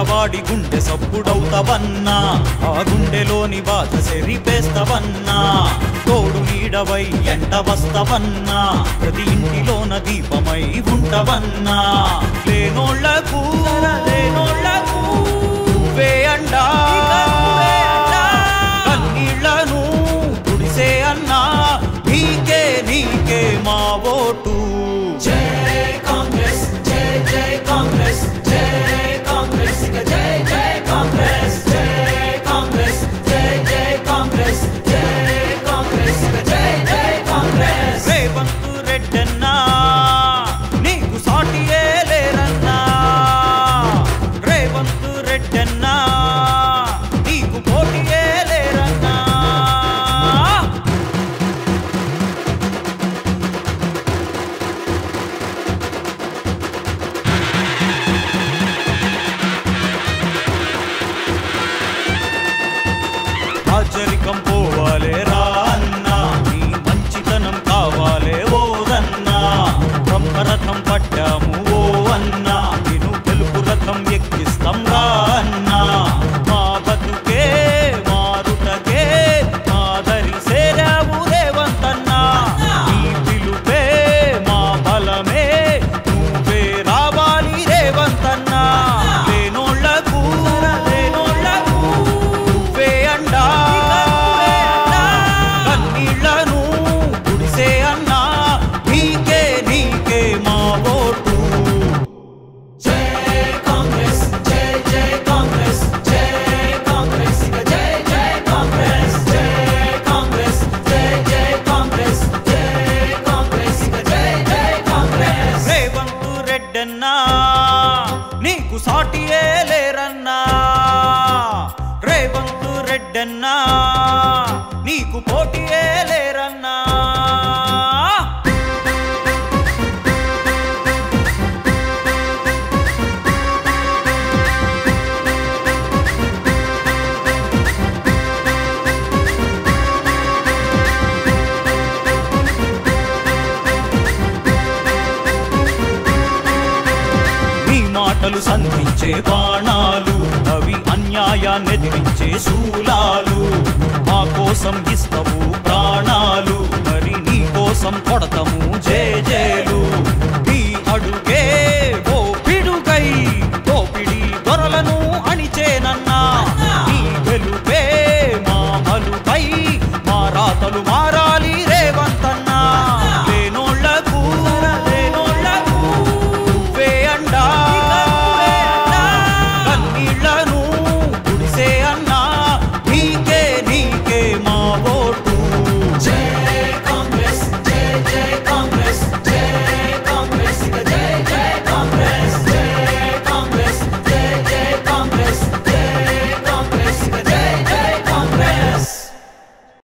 పేదవాడి గుండె సప్పుడవుతావన్నా ఆ గుండెలోని బాధ సెరిపేస్తావన్నా తోడు నీడవై ఎంట వస్తవన్నా ప్రతి ఇంటిలోన దీపమై ఉంటవన్నా లేనోళ్లకు లేనోళ్లకు నువ్వే అండా కన్నీళ్లను తుడిసే అన్నా నీకే నీకే మా ఓటు జై కాంగ్రెస్ జై జై కాంగ్రెస్ జై కాంగ్రెస్ ఇక జై జై కాంగ్రెస్ జై కాంగ్రెస్ జై జై కాంగ్రెస్ జై కాంగ్రెస్ ఇక జై జై కాంగ్రెస్ రేవంత్ రెడ్డన్నా నీకు సాటియే లేరన్నా రేవంత్ రెడ్డన్నా నీకు పోటీయే లేరన్నా రాజరికం పోవాలే రా అన్నా నీ మంచితనం కావాలే ఓరన్నా బ్రహ్మరథం పడ్డాము ఓ అన్నా నేను తెలుగు రథం ఎక్కిస్తాం రా అన్నా మా బతుకే మారుటకే మాదరి సేరావు రేవంతన్నా నీ పిలుపే మా బలమే నువ్వే రావాలి రేవంతన్నా లేనోళ్లకు లేనోళ్లకు నువ్వే అండా కన్నీళ్లను గుడిసే అన్నా నీకే నీకే మా ఓటు జై కాంగ్రెస్ జై జై కాంగ్రెస్ జై కాంగ్రెస్ ఇక జై జై కాంగ్రెస్ జై కాంగ్రెస్ జై జై కాంగ్రెస్ జై కాంగ్రెస్ ఇక జై జై కాంగ్రెస్ రేవంత్ రెడ్డన్నా నీకు సాటియే లేరన్నా రేవంత్ రెడ్డన్నా నీకు పోటీయే లేరన్నా నీ మాటలు సంధించే బాణాలు అవి అన్యాయాన్ని ఎదిరించే శూలాలు మా కోసం ఇస్తవు ప్రాణాలు మరి నీ కోసం కొడతాము జేజేలు నీ అడుగే ఓ పిడుగై దోపిడి దొరలను అణిచేనన్నా నీ వెలుపే మా మలుపై మా రాతలు మారా